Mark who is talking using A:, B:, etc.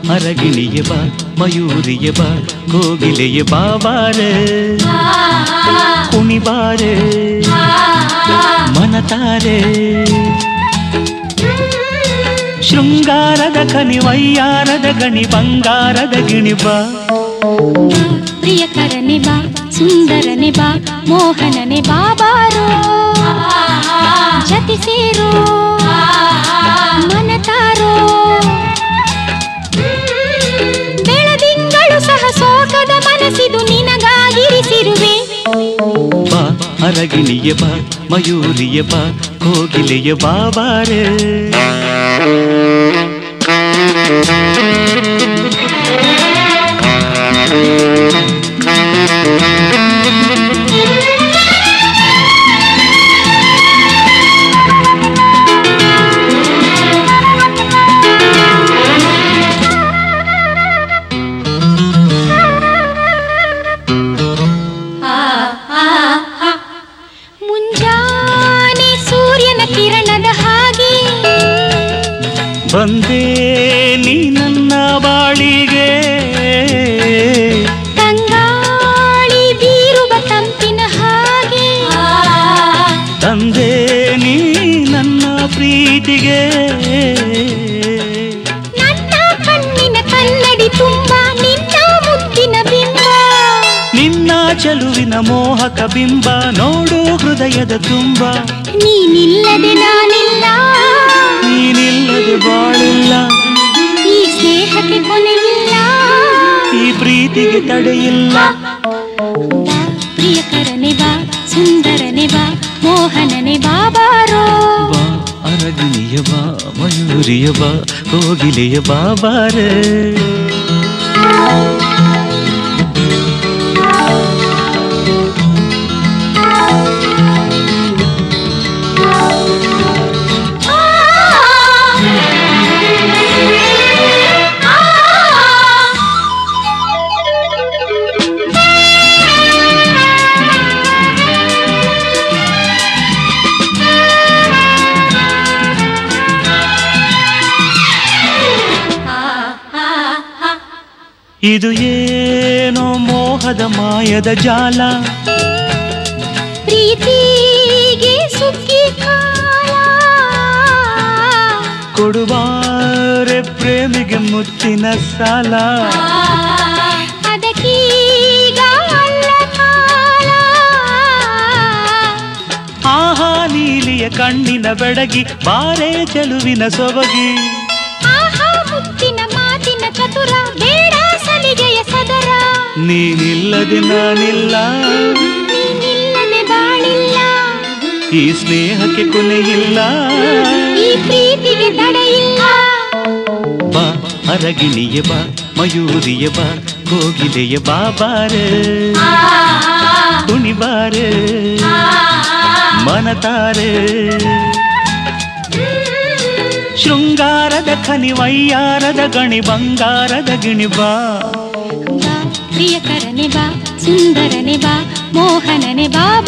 A: ಅರಗಿಣಿಯ ಬಾ ಮಯೂರಿಯ ಬಾ ಕೋಗಿಲೆಯ ಬಾಬಾರೆ ಕುಣಿಬಾರೆ ಮನತಾರೆ ಶೃಂಗಾರದ ಕನಿ ವಯ್ಯಾರದ ಗಣಿ ಬಂಗಾರದ ಗಿಣಿ ಬಾ
B: ಪ್ರಿಯಕರನೆ ಬಾ ಸುಂದರನೆ ಬಾ ಮೋಹನನೆ ಬಾಬಾರೋ ಜತಿ ಸೇರೋ ಮನತಾರೋ ಬೆಳದಿಂಗಳು ಸಹ ಸೋಕದ ಮನಸ್ಸಿದು ನಿನಗಾಗಿರಿಸಿರುವೆ
A: ಬಾ ಅರಗಿಣಿಯ ಬಾ ಮಯೂರಿಯ ಬಾ ಕೋಗಿಲೆಯ ಬಾಬಾರೆ
B: ಮುಂಜಾನೆ ಸೂರ್ಯನ ಕಿರಣದ ಹಾಗೆ
A: ಬಂದೇ ನೀ ನನ್ನ ಬಾಳಿಗೆ
B: ತಂಗಾಳಿ ಬೀರುವ ತಂಪಿನ ಹಾಗೆ
A: ತಂದೆ ನೀ ನನ್ನ ಪ್ರೀತಿಗೆ
B: ನನ್ನ ಕಣ್ಣಿನ ಕನ್ನಡಿ ತುಂಬ ನಿನ್ನ ಮುದ್ದಿನ ಬಿಂಬ
A: ನಿನ್ನ ಚೆಲುವಿನ ಮೋಹಕ ಬಿಂಬ ನೋಡು ಹೃದಯದ ತುಂಬ
B: ನೀನಿಲ್ಲದೆ ನಾನಿಲ್ಲ
A: ನೀನಿಲ್ಲದೆ ಬಾಳಿಲ್ಲ
B: ಈ ಸ್ನೇಹಕ್ಕೆ ಕೊನೆಯಿಲ್ಲ
A: ಈ ಪ್ರೀತಿಗೆ ತಡೆಯಿಲ್ಲ
B: ಬಾ ಪ್ರಿಯಕರನೆ ಬಾ ಸುಂದರನೆ ಬಾ ಮೋಹನನೆ ಬಾಬಾರೋ
A: ಬಾ ಅರಗಿಣಿಯ ಬಾ ಮಯೂರಿಯ ಬಾ ಕೋಗಿಲೆಯ ಬಾಬಾರೆ ಇದು ಏನೋ ಮೋಹದ ಮಾಯದ ಜಾಲ
B: ಪ್ರೀತಿಗೆ ಸುಗ್ಗಿ ಕಾಲ
A: ಕೊಡುವಾರೆ ಪ್ರೇಮಿಗೆ ಮುತ್ತಿನ ಸಾಲ
B: ಅದಕ್ಕೀಗ ಅಲ್ಲ ಕಾಲ
A: ಆಹಾ ನೀಲಿಯ ಕಣ್ಣಿನ ಬೆಡಗಿ ಬಾರೆ ಚೆಲುವಿನ ಸೊಬಗಿ
B: ಆಹಾ ಮುತ್ತಿನ ಮಾತಿನ ಚತುರ ಬೇಡ ಸಲಿಗೆಯ ಸದರ
A: ನೀನಿಲ್ಲದೆ ನಾನಿಲ್ಲ
B: ನೀನಿಲ್ಲದೆ ಬಾಳಿಲ್ಲ
A: ಈ ಸ್ನೇಹಕ್ಕೆ ಕೊನೆಯಿಲ್ಲ
B: ಈ ಪ್ರೀತಿಗೆ ತಡೆಯಿಲ್ಲ
A: ಬಾ ಅರಗಿಣಿಯ ಬಾ ಮಯೂರಿಯ ಬಾ ಕೋಗಿಲೆಯ ಬಾಬಾರೆ ಕುಣಿಬಾರೆ ಮನತಾರೆ ಶೃಂಗಾರದ ಖನಿ ವಯ್ಯಾರದ ಗಣಿ ಬಂಗಾರದ ಗಿಣಿ ಬಾ
B: ಬಾ ಪ್ರಿಯಕರನೆ ಬಾ ಸುಂದರನೆ ಬಾ ಮೋಹನನೆ ಬಾ